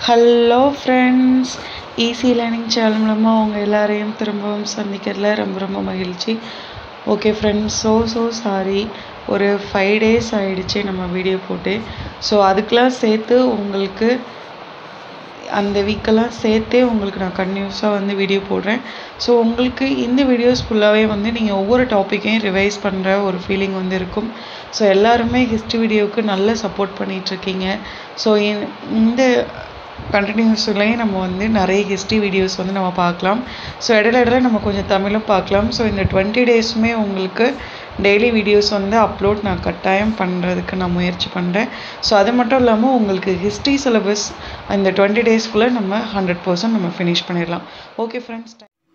hello friends easy learning channel மூலமாக அவங்க எல்லாரையும் திரும்பவும் சந்திக்கிறதுல ரொம்ப ரொம்ப மகிழ்ச்சி okay friends so so sorry ஒரு ஃபைவ் டேஸ் ஆயிடுச்சு நம்ம வீடியோ போட்டு ஸோ அதுக்கெலாம் சேர்த்து உங்களுக்கு அந்த வீக்கெல்லாம் சேர்த்தே உங்களுக்கு நான் கன்டினியூஸாக வந்து வீடியோ போடுறேன் ஸோ உங்களுக்கு இந்த வீடியோஸ் ஃபுல்லாகவே வந்து நீங்கள் ஒவ்வொரு டாப்பிக்கையும் ரிவைஸ் பண்ணுற ஒரு ஃபீலிங் வந்து இருக்கும் ஸோ எல்லாருமே ஹிஸ்ட்ரி வீடியோவுக்கு நல்ல சப்போர்ட் பண்ணிகிட்ருக்கீங்க ஸோ இந்த கண்டினியூஸ்லேயும் நம்ம வந்து நிறைய ஹிஸ்ட்ரி வீடியோஸ் வந்து நம்ம பார்க்கலாம் ஸோ இடையில இடையில நம்ம கொஞ்சம் தமிழும் பார்க்கலாம் ஸோ இந்த டுவெண்ட்டி டேஸுமே உங்களுக்கு டெய்லி வீடியோஸ் வந்து அப்லோட் நான் கட்டாயம் பண்ணுறதுக்கு நான் முயற்சி பண்ணுறேன் ஸோ அது மட்டும் இல்லாமல் உங்களுக்கு ஹிஸ்ட்ரி சிலபஸ் இந்த டுவெண்ட்டி டேஸ்க்குள்ளே நம்ம ஹண்ட்ரட் பர்சன்ட் நம்ம ஃபினிஷ் பண்ணிடலாம் ஓகே ஃப்ரெண்ட்ஸ்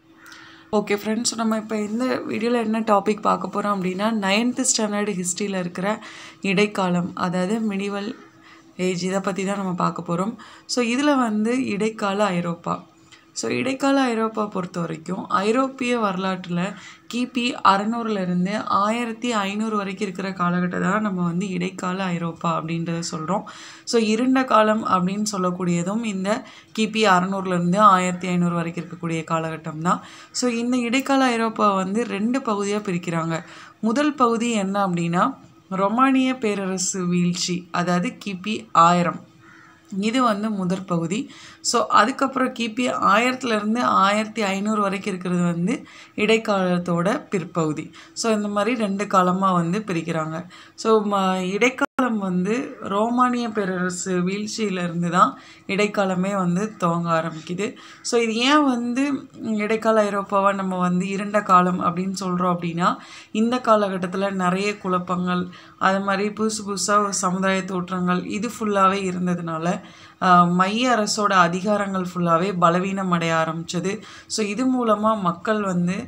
ஓகே ஃப்ரெண்ட்ஸ் நம்ம இப்போ இந்த வீடியோவில் என்ன டாபிக் பார்க்க போகிறோம் அப்படின்னா நைன்த்து ஸ்டாண்டர்டு ஹிஸ்ட்ரியில் இருக்கிற இடைக்காலம் அதாவது மிடிவல் ஏஜ் இதை பற்றி தான் நம்ம பார்க்க போகிறோம் ஸோ இதில் வந்து இடைக்கால ஐரோப்பா ஸோ இடைக்கால ஐரோப்பா பொறுத்த வரைக்கும் ஐரோப்பிய வரலாற்றில் கிபி அறநூறுலேருந்து ஆயிரத்தி ஐநூறு வரைக்கும் இருக்கிற காலகட்டத்தை தான் நம்ம வந்து இடைக்கால ஐரோப்பா அப்படின்றத சொல்கிறோம் ஸோ இருண்ட காலம் அப்படின்னு சொல்லக்கூடியதும் இந்த கிபி அறநூறுலேருந்து ஆயிரத்தி ஐநூறு வரைக்கும் இருக்கக்கூடிய காலகட்டம் தான் ஸோ இந்த இடைக்கால ஐரோப்பா வந்து ரெண்டு பகுதியாக பிரிக்கிறாங்க முதல் பகுதி என்ன அப்படின்னா ரொமானிய பேரரசு வீழ்ச்சி அதாவது கிபி ஆயிரம் இது வந்து முதற் பகுதி ஸோ அதுக்கப்புறம் கிபி ஆயிரத்துலேருந்து ஆயிரத்தி ஐநூறு வரைக்கும் இருக்கிறது வந்து இடைக்காலத்தோட பிற்பகுதி ஸோ இந்த மாதிரி ரெண்டு காலமாக வந்து பிரிக்கிறாங்க ஸோ ம இடைக்காலம் வந்து ரோமானிய பேரரசு வீழ்ச்சியிலேருந்து தான் இடைக்காலமே வந்து துவங்க ஆரம்பிக்குது ஸோ இது ஏன் வந்து இடைக்கால ஐரோப்பாவை நம்ம வந்து இருண்ட காலம் அப்படின்னு சொல்கிறோம் அப்படின்னா இந்த காலகட்டத்தில் நிறைய குழப்பங்கள் அது மாதிரி புதுசு புதுசாக ஒரு சமுதாய தோற்றங்கள் இது ஃபுல்லாகவே இருந்ததுனால மைய அரசோட அதிகாரங்கள் ஃபுல்லாகவே பலவீனம் அடைய ஆரம்பிச்சது ஸோ இது மூலமாக மக்கள் வந்து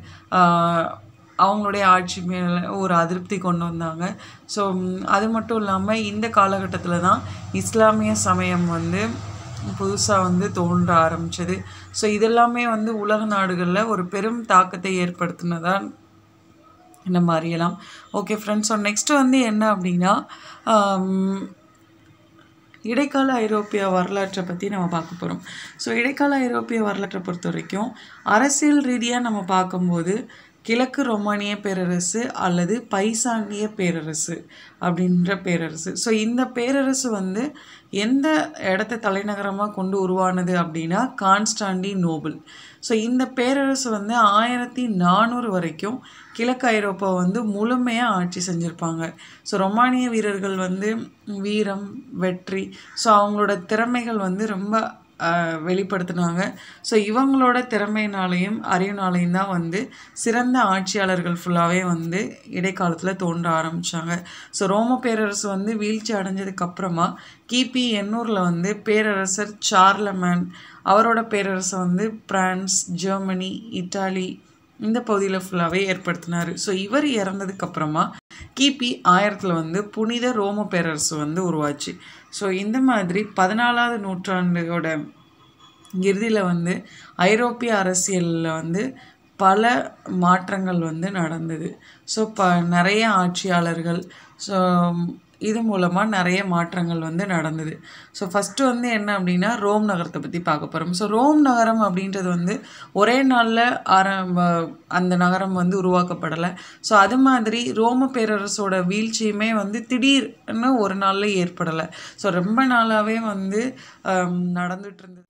அவங்களுடைய ஆட்சி மேலே ஒரு அதிருப்தி கொண்டு வந்தாங்க ஸோ அது மட்டும் இல்லாமல் இந்த காலகட்டத்தில் தான் இஸ்லாமிய சமயம் வந்து புதுசாக வந்து தோன்ற ஆரம்பிச்சது ஸோ இதெல்லாமே வந்து உலக நாடுகளில் ஒரு பெரும் தாக்கத்தை ஏற்படுத்தினதான் நம்ம அறியலாம் ஓகே ஃப்ரெண்ட்ஸ் ஸோ நெக்ஸ்ட் வந்து என்ன அப்படின்னா இடைக்கால ஐரோப்பிய வரலாற்றை பற்றி நம்ம பார்க்க போகிறோம் ஸோ இடைக்கால ஐரோப்பிய வரலாற்றை பொறுத்த வரைக்கும் அரசியல் ரீதியாக நம்ம பார்க்கும்போது கிழக்கு ரொமானிய பேரரசு அல்லது பைசாண்டிய பேரரசு அப்படின்ற பேரரசு ஸோ இந்த பேரரசு வந்து எந்த இடத்த தலைநகரமாக கொண்டு உருவானது அப்படின்னா கான்ஸ்டாண்டி நோபல் ஸோ இந்த பேரரசு வந்து ஆயிரத்தி நானூறு வரைக்கும் கிழக்கு ஐரோப்பா வந்து முழுமையாக ஆட்சி செஞ்சுருப்பாங்க ஸோ ரொமானிய வீரர்கள் வந்து வீரம் வெற்றி ஸோ அவங்களோட திறமைகள் வந்து ரொம்ப வெளிப்படுத்தினாங்க ஸோ இவங்களோட திறமையினாலையும் அறிவினாலையும் தான் வந்து சிறந்த ஆட்சியாளர்கள் ஃபுல்லாகவே வந்து இடைக்காலத்தில் தோன்ற ஆரம்பித்தாங்க ஸோ ரோம பேரரசு வந்து வீழ்ச்சி அடைஞ்சதுக்கப்புறமா கிபி எண்ணூரில் வந்து பேரரசர் சார்லமேன் அவரோட பேரரசை வந்து பிரான்ஸ் ஜெர்மனி இட்டாலி இந்த பகுதியில் ஃபுல்லாகவே ஏற்படுத்தினார் ஸோ இவர் இறந்ததுக்கப்புறமா கிபி ஆயிரத்தில் வந்து புனித ரோம பேரரசு வந்து உருவாச்சு ஸோ இந்த மாதிரி பதினாலாவது நூற்றாண்டோட இறுதியில் வந்து ஐரோப்பிய அரசியலில் வந்து பல மாற்றங்கள் வந்து நடந்தது ஸோ ப நிறைய ஆட்சியாளர்கள் ஸோ இது மூலமாக நிறைய மாற்றங்கள் வந்து நடந்தது ஸோ ஃபஸ்ட்டு வந்து என்ன அப்படின்னா ரோம் நகரத்தை பற்றி பார்க்க போகிறோம் ஸோ ரோம் நகரம் அப்படின்றது வந்து ஒரே நாளில் ஆரம்ப அந்த நகரம் வந்து உருவாக்கப்படலை ஸோ அது மாதிரி ரோம பேரரசோட வீழ்ச்சியுமே வந்து திடீர்னு ஒரு நாளில் ஏற்படலை ஸோ ரொம்ப நாளாகவே வந்து நடந்துட்டு இருந்தது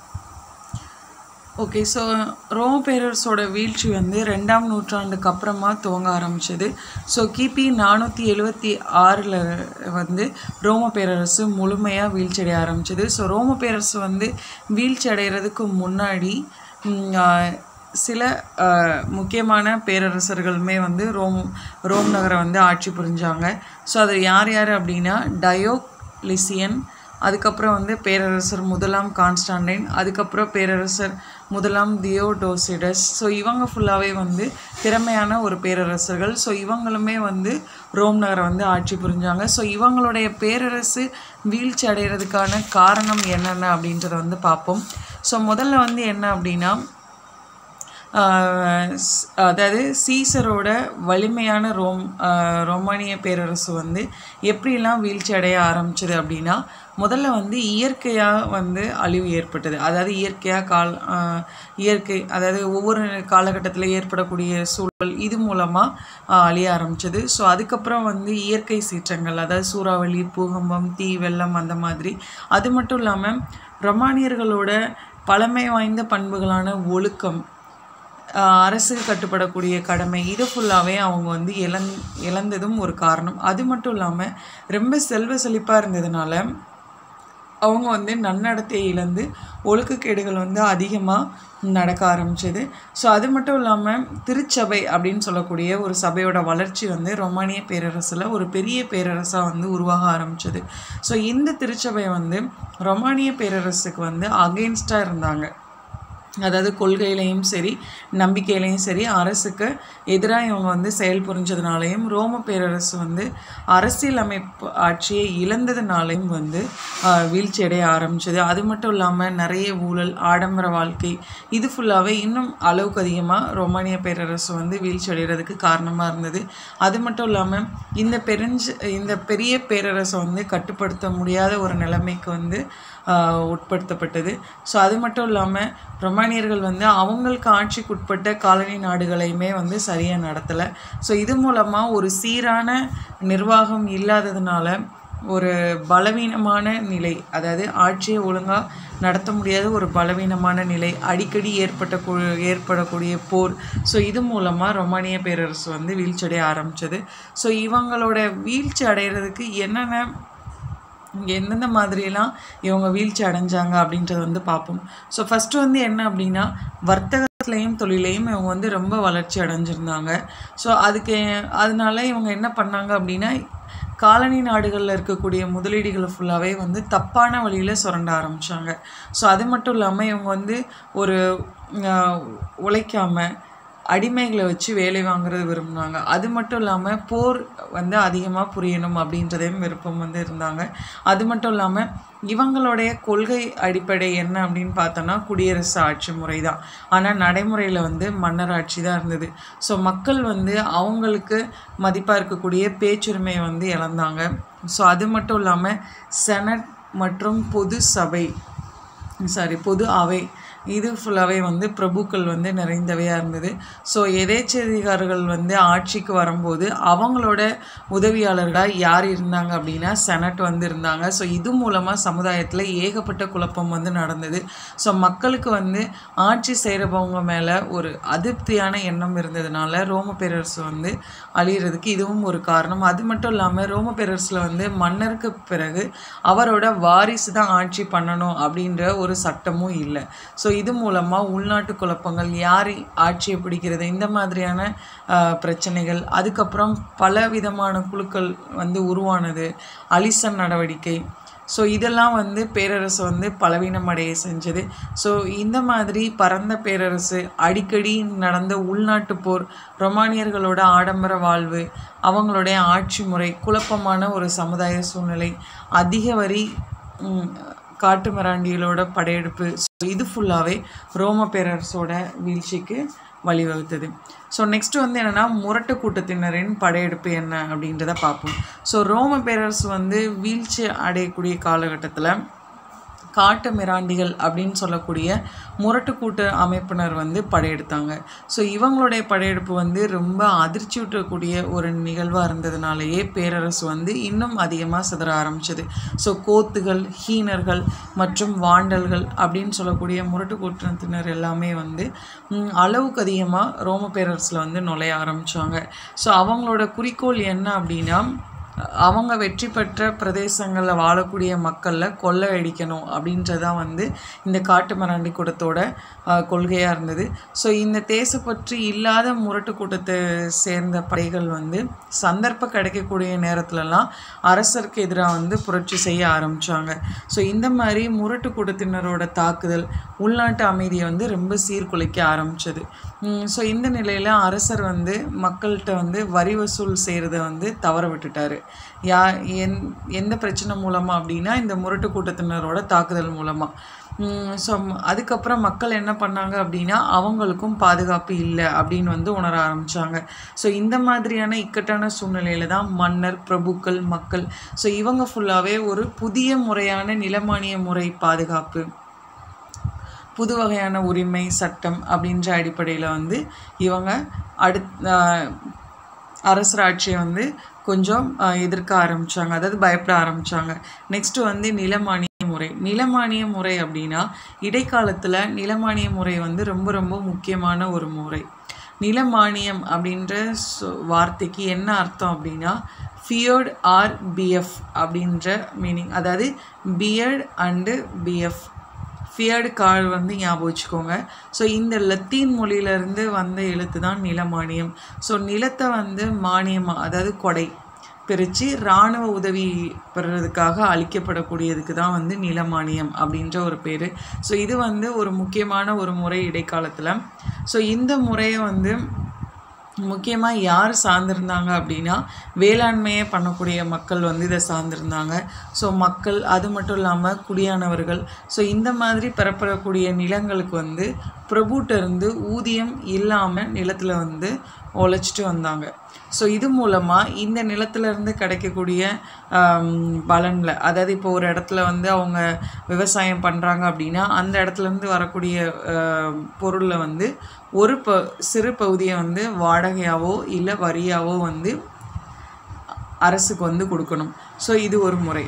ஓகே ஸோ ரோம பேரரசோட வீழ்ச்சி வந்து ரெண்டாம் நூற்றாண்டுக்கு அப்புறமா துவங்க ஆரம்பிச்சது ஸோ கிபி நானூற்றி எழுபத்தி ஆறில் வந்து ரோம பேரரசு முழுமையாக வீழ்ச்சி அடைய ஆரம்பிச்சது ஸோ ரோம பேரரசு வந்து வீழ்ச்சி அடைகிறதுக்கு முன்னாடி சில முக்கியமான பேரரசர்களுமே வந்து ரோம் ரோம் நகரை வந்து ஆட்சி புரிஞ்சாங்க ஸோ அது யார் யார் அப்படின்னா டயோக்லிசியன் அதுக்கப்புறம் வந்து பேரரசர் முதலாம் கான்ஸ்டாண்டைன் அதுக்கப்புறம் பேரரசர் முதலாம் தியோடோசிடஸ் ஸோ இவங்க ஃபுல்லாகவே வந்து திறமையான ஒரு பேரரசர்கள் ஸோ இவங்களுமே வந்து ரோம் நகரை வந்து ஆட்சி புரிஞ்சாங்க ஸோ இவங்களுடைய பேரரசு வீழ்ச்சி அடைகிறதுக்கான காரணம் என்னென்ன அப்படின்றத வந்து பார்ப்போம் ஸோ முதல்ல வந்து என்ன அப்படின்னா ஆஹ் ஸ்- அதாவது சீசரோட வலிமையான ரோம் ஆஹ் ரோமானிய பேரரசு வந்து எப்படிலாம் வீழ்ச்சி அடைய ஆரம்பிச்சது அப்படின்னா முதல்ல வந்து இயற்கையாக வந்து அழிவு ஏற்பட்டது அதாவது இயற்கையாக கால் ஆஹ் இயற்கை அதாவது ஒவ்வொரு காலகட்டத்தில் ஏற்படக்கூடிய சூழல் இது மூலமாக அழிய ஆரம்பிச்சது ஸோ அதுக்கப்புறம் வந்து இயற்கை சீற்றங்கள் அதாவது சூறாவளி பூகம்பம் தீ வெள்ளம் அந்த மாதிரி அது மட்டும் இல்லாமல் ரொமானியர்களோட பழமை வாய்ந்த பண்புகளான ஒழுக்கம் ஆஹ் அரசுக்கு கட்டுப்படக்கூடிய கடமை இது ஃபுல்லாகவே அவங்க வந்து இழந் இழந்ததும் ஒரு காரணம் அது மட்டும் இல்லாமல் ரொம்ப செல்வ செழிப்பாக இருந்ததுனால அவங்க வந்து நன்னடத்தை இழந்து ஒழுக்கக்கேடுகள் வந்து அதிகமாக நடக்க ஆரம்பிச்சது ஸோ அது மட்டும் இல்லாமல் திருச்சபை அப்படின்னு சொல்லக்கூடிய ஒரு சபையோட வளர்ச்சி வந்து ரொமானிய பேரரசில் ஒரு பெரிய பேரரசாக வந்து உருவாக ஆரம்பிச்சது ஸோ இந்த திருச்சபை வந்து ரொமானிய பேரரசுக்கு வந்து அகெயின்ஸ்டாக இருந்தாங்க அதாவது கொள்கையிலையும் சரி நம்பிக்கையிலையும் சரி அரசுக்கு எதிராக இவங்க வந்து செயல் புரிஞ்சதுனாலையும் ரோம பேரரசு வந்து அரசியல் அமைப்பு ஆட்சியை இழந்ததுனாலையும் வந்து ஆஹ், வீழ்ச்சி அடைய ஆரம்பிச்சது அது மட்டும் இல்லாமல் நிறைய ஊழல் ஆடம்பர வாழ்க்கை இது ஃபுல்லாகவே இன்னும் அளவுக்கு அதிகமாக ரோமானிய பேரரசு வந்து வீழ்ச்சி அடைகிறதுக்கு காரணமாக இருந்தது அது மட்டும் இல்லாமல் இந்த பெருஞ்ச இந்த பெரிய பேரரசை வந்து கட்டுப்படுத்த முடியாத ஒரு நிலைமைக்கு வந்து ஆஹ், உட்படுத்தப்பட்டது ஸோ அது மட்டும் இல்லாமல் ரொமானியர்கள் வந்து அவங்களுக்கு ஆட்சிக்கு உட்பட்ட காலனி நாடுகளையுமே வந்து சரியாக நடத்தலை ஸோ இது மூலமாக ஒரு சீரான நிர்வாகம் இல்லாததுனால ஒரு பலவீனமான நிலை அதாவது ஆட்சியை ஒழுங்காக நடத்த முடியாத ஒரு பலவீனமான நிலை அடிக்கடி ஏற்பட்ட கு- ஏற்படக்கூடிய போர் ஸோ இது மூலமாக ரொமானிய பேரரசு வந்து வீழ்ச்சி அடைய ஆரம்பிச்சது ஸோ இவங்களோட வீழ்ச்சி அடைகிறதுக்கு என்னென்ன இங்கே எந்தெந்த மாதிரியெல்லாம் இவங்க வீழ்ச்சி அடைஞ்சாங்க அப்படின்றத வந்து பார்ப்போம் ஸோ ஃபஸ்ட்டு வந்து என்ன அப்படின்னா வர்த்தகத்துலேயும் தொழிலையும் இவங்க வந்து ரொம்ப வளர்ச்சி அடைஞ்சிருந்தாங்க ஸோ அதுக்கு அதனால இவங்க என்ன பண்ணாங்க அப்படின்னா காலனி நாடுகளில் இருக்கக்கூடிய முதலீடுகளை ஃபுல்லாகவே வந்து தப்பான வழியில் சுரண்ட ஆரம்பித்தாங்க ஸோ அது மட்டும் இல்லாமல் இவங்க வந்து ஒரு ஆஹ், உழைக்காம அடிமைகளை வச்சு வேலை வாங்குறது விரும்பினாங்க அது மட்டும் இல்லாமல் போர் வந்து அதிகமாக புரியணும் அப்படின்றதையும் விருப்பம் வந்து இருந்தாங்க அது மட்டும் இல்லாமல் இவங்களுடைய கொள்கை அடிப்படை என்ன அப்படின்னு பார்த்தோன்னா குடியரசு ஆட்சி முறை தான் ஆனால் நடைமுறையில் வந்து மன்னர் ஆட்சி தான் இருந்தது ஸோ மக்கள் வந்து அவங்களுக்கு மதிப்பாக இருக்கக்கூடிய பேச்சுரிமையை வந்து இழந்தாங்க ஸோ அது மட்டும் இல்லாமல் செனட் மற்றும் பொது சபை சாரி பொது அவை இது ஃபுல்லாகவே வந்து பிரபுக்கள் வந்து நிறைந்தவையாக இருந்தது ஸோ எதேச்சதிகாரிகள் வந்து ஆட்சிக்கு வரும்போது அவங்களோட உதவியாளர்களாக யார் இருந்தாங்க அப்படின்னா செனட் வந்து இருந்தாங்க ஸோ இது மூலமாக சமுதாயத்தில் ஏகப்பட்ட குழப்பம் வந்து நடந்தது ஸோ மக்களுக்கு வந்து ஆட்சி செய்கிறவங்க மேலே ஒரு அதிருப்தியான எண்ணம் இருந்ததுனால ரோம பேரரசு வந்து அழியிறதுக்கு இதுவும் ஒரு காரணம் அது மட்டும் இல்லாமல் ரோம பேரரசில் வந்து மன்னருக்கு பிறகு அவரோட வாரிசு தான் ஆட்சி பண்ணணும் அப்படின்ற ஒரு சட்டமும் இல்லை ஸோ இது மூலமாக உள்நாட்டு குழப்பங்கள் யார் ஆட்சியை பிடிக்கிறது இந்த மாதிரியான ஆஹ், பிரச்சனைகள் அதுக்கப்புறம் பல விதமான குழுக்கள் வந்து உருவானது அலிசன் நடவடிக்கை ஸோ இதெல்லாம் வந்து பேரரசு வந்து பலவீனமடைய செஞ்சது ஸோ இந்த மாதிரி பரந்த பேரரசு அடிக்கடி நடந்த உள்நாட்டு போர் ரொமானியர்களோட ஆடம்பர வாழ்வு அவங்களுடைய ஆட்சி முறை குழப்பமான ஒரு சமுதாய சூழ்நிலை அதிக வரி ம், காட்டு மிராண்டிகளோட படையெடுப்பு ஸோ இது ஃபுல்லாகவே ரோம பேரரசோட வீழ்ச்சிக்கு வழிவகுத்தது ஸோ நெக்ஸ்ட் வந்து என்னென்னா முரட்டு கூட்டத்தினரின் படையெடுப்பு என்ன அப்படின்றத பார்ப்போம் ஸோ ரோம பேரரசு வந்து வீழ்ச்சி அடையக்கூடிய காலகட்டத்தில் காட்டு மிராண்டிகள் அப்படின்னு சொல்லக்கூடிய முரட்டு கூட்ட அமைப்பினர் வந்து படையெடுத்தாங்க ஸோ இவங்களுடைய படையெடுப்பு வந்து ரொம்ப அதிர்ச்சி ஊட்டக்கூடிய ஒரு நிகழ்வாக இருந்ததுனாலேயே பேரரசு வந்து இன்னும் அதிகமாக சிதற ஆரம்பிச்சது ஸோ கோத்துகள் ஹீனர்கள் மற்றும் வாண்டல்கள் அப்படின்னு சொல்லக்கூடிய முரட்டு கூட்டத்தினர் எல்லாமே வந்து ம், அளவுக்கு அதிகமாக ரோம பேரரசில் வந்து நுழைய ஆரம்பித்தாங்க ஸோ அவங்களோட குறிக்கோள் என்ன அப்படின்னா அவங்க வெற்றி பெற்ற பிரதேசங்களில் வாழக்கூடிய மக்களில் கொள்ளை அடிக்கணும் அப்படின்றதான் வந்து இந்த காட்டு மராண்டி கூட்டத்தோட கொள்கையாக இருந்தது ஸோ இந்த தேசப்பற்று இல்லாத முரட்டு கூட்டத்தை சேர்ந்த படைகள் வந்து சந்தர்ப்பம் கிடைக்கக்கூடிய நேரத்துலலாம் அரசருக்கு எதிராக வந்து புரட்சி செய்ய ஆரம்பித்தாங்க ஸோ இந்த மாதிரி முரட்டு கூட்டத்தினரோட தாக்குதல் உள்நாட்டு அமைதியை வந்து ரொம்ப சீர்குலைக்க ஆரம்பிச்சது ஸோ இந்த நிலையில் அரசர் வந்து மக்கள்கிட்ட வந்து வரி வசூல் செய்கிறத வந்து தவற விட்டுட்டாரு யா எந் எந்த பிரச்சனை மூலமாக அப்படின்னா இந்த முரட்டு கூட்டத்தினரோட தாக்குதல் மூலமாக ஸோ அதுக்கப்புறம் மக்கள் என்ன பண்ணாங்க அப்படின்னா அவங்களுக்கும் பாதுகாப்பு இல்லை அப்படின்னு வந்து உணர ஆரம்பித்தாங்க ஸோ இந்த மாதிரியான இக்கட்டான சூழ்நிலையில தான் மன்னர் பிரபுக்கள் மக்கள் ஸோ இவங்க ஃபுல்லாகவே ஒரு புதிய முறையான நிலமானிய முறை பாதுகாப்பு புது வகையான உரிமை சட்டம் அப்படின்ற அடிப்படையில் வந்து இவங்க அடுத் அரசராட்சியை வந்து கொஞ்சம் அஹ், எதிர்க்க ஆரம்பிச்சாங்க அதாவது பயப்பட ஆரம்பிச்சாங்க நெக்ஸ்ட் வந்து நிலமானிய முறை நிலமானிய முறை அப்படின்னா இடைக்காலத்தில் நிலமானிய முறை வந்து ரொம்ப ரொம்ப முக்கியமான ஒரு முறை நிலமானியம் அப்படின்ற சொ- வார்த்தைக்கு என்ன அர்த்தம் அப்படின்னா ஃபியர்ட் ஆர் பிஎஃப் அப்படின்ற மீனிங் அதாவது பியர்ட் அண்டு பிஎஃப் ஃபியர்டு கார் வந்து ஞாபகம் வச்சுக்கோங்க ஸோ இந்த லத்தீன் மொழியிலேருந்து வந்த எழுத்து தான் நிலமானியம் ஸோ நிலத்தை வந்து மானியமாக அதாவது கொடை பிரித்து இராணுவ உதவி பெறுறதுக்காக அளிக்கப்படக்கூடியதுக்கு தான் வந்து நிலமானியம் அப்படின்ற ஒரு பேர் ஸோ இது வந்து ஒரு முக்கியமான ஒரு முறை இடைக்காலத்தில் ஸோ இந்த முறையை வந்து முக்கியமாக யார் சார்ந்திருந்தாங்க அப்படின்னா வேளாண்மையை பண்ணக்கூடிய மக்கள் வந்து இதை சார்ந்திருந்தாங்க ஸோ மக்கள் அது மட்டும் இல்லாமல் குடியானவர்கள் ஸோ இந்த மாதிரி பெறப்படக்கூடிய நிலங்களுக்கு வந்து பிரபுட்ட இருந்து ஊதியம் இல்லாமல் நிலத்தில் வந்து உழைச்சிட்டு வந்தாங்க ஸோ இது மூலமாக இந்த நிலத்துல இருந்து கிடைக்கக்கூடிய ஆம், பலன்ல அதாவது இப்போ ஒரு இடத்துல வந்து அவங்க விவசாயம் பண்ணுறாங்க அப்படின்னா அந்த இடத்துல இருந்து வரக்கூடிய பொருளில் வந்து ஒரு ப சிறு பகுதியை வந்து வாடகையாவோ இல்லை வரியாவோ வந்து அரசுக்கு வந்து கொடுக்கணும் ஸோ இது ஒரு முறை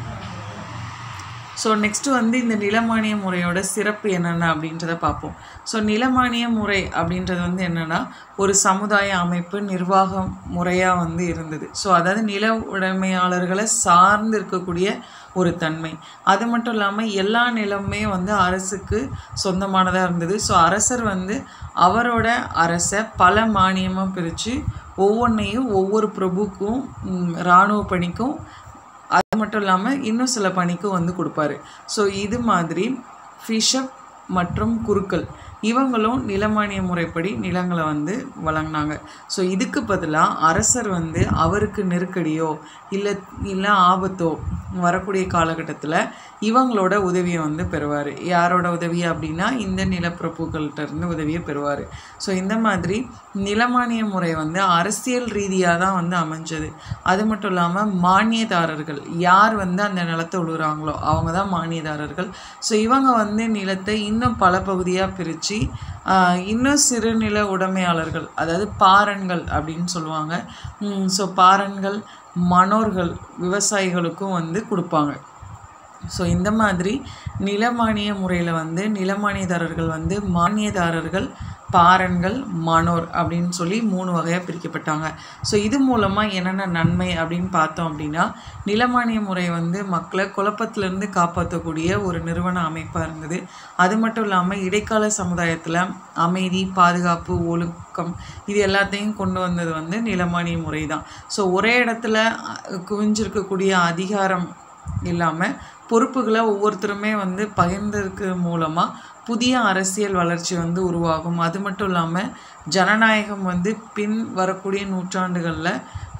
ஸோ நெக்ஸ்ட்டு வந்து இந்த நிலமானிய முறையோட சிறப்பு என்னென்ன அப்படின்றத பார்ப்போம் ஸோ நிலமானிய முறை அப்படின்றது வந்து என்னென்னா ஒரு சமுதாய அமைப்பு நிர்வாக முறையாக வந்து இருந்தது ஸோ அதாவது நில உடைமையாளர்களை சார்ந்து இருக்கக்கூடிய ஒரு தன்மை அது மட்டும் இல்லாமல் எல்லா நிலமுமே வந்து அரசுக்கு சொந்தமானதாக இருந்தது ஸோ அரசர் வந்து அவரோட அரசை பல மானியமாக பிரித்து ஒவ்வொன்றையும் ஒவ்வொரு பிரபுக்கும் ம், இராணுவ பணிக்கும் அது மட்டும் இல்லாமல் இன்னும் சில பணிக்கும் வந்து கொடுப்பாரு ஸோ இது மாதிரி ஃபிஷப் மற்றும் குருக்கள் இவங்களும் நிலமானிய முறைப்படி நிலங்களை வந்து வழங்கினாங்க ஸோ இதுக்கு பதிலாக அரசர் வந்து அவருக்கு நெருக்கடியோ இல்லை இல்லை ஆபத்தோ வரக்கூடிய காலகட்டத்தில் இவங்களோட உதவியை வந்து பெறுவார் யாரோட உதவி அப்படின்னா இந்த நிலப்பிரபுக்கள்கிட்ட இருந்து உதவியை பெறுவார் ஸோ இந்த மாதிரி நிலமானிய முறை வந்து அரசியல் ரீதியாக தான் வந்து அமைஞ்சது அது மட்டும் இல்லாமல் மானியதாரர்கள் யார் வந்து அந்த நிலத்தை உழுகுறாங்களோ அவங்க தான் மானியதாரர்கள் ஸோ இவங்க வந்து நிலத்தை இன்னும் பல பகுதியாக பிரித்து இன்னும் சிறுநில உடைமையாளர்கள் அதாவது பாரன்கள் அப்படின்னு சொல்லுவாங்க ஸோ பாரன்கள் மனோர்கள் விவசாயிகளுக்கும் வந்து கொடுப்பாங்க ஸோ இந்த மாதிரி நிலமானிய முறையில் வந்து நிலமானியதாரர்கள் வந்து மானியதாரர்கள் பாரன்கள் மனோர் அப்படின்னு சொல்லி மூணு வகையாக பிரிக்கப்பட்டாங்க ஸோ இது மூலமாக என்னென்ன நன்மை அப்படின்னு பார்த்தோம் அப்படின்னா நிலமானிய முறை வந்து மக்களை குழப்பத்திலேருந்து காப்பாற்றக்கூடிய ஒரு நிறுவன அமைப்பாக இருந்தது அது மட்டும் இல்லாமல் இடைக்கால சமுதாயத்தில் அமைதி பாதுகாப்பு ஒழுக்கம் இது எல்லாத்தையும் கொண்டு வந்தது வந்து நிலமானிய முறை தான் ஸோ ஒரே இடத்துல அஹ், குவிஞ்சிருக்கக்கூடிய அதிகாரம் இல்லாமல் பொறுப்புகளை ஒவ்வொருத்தருமே வந்து பகிர்ந்ததுக்கு மூலமாக புதிய அரசியல் வளர்ச்சி வந்து உருவாகும் அது மட்டும் இல்லாமல் ஜனநாயகம் வந்து பின் வரக்கூடிய நூற்றாண்டுகளில்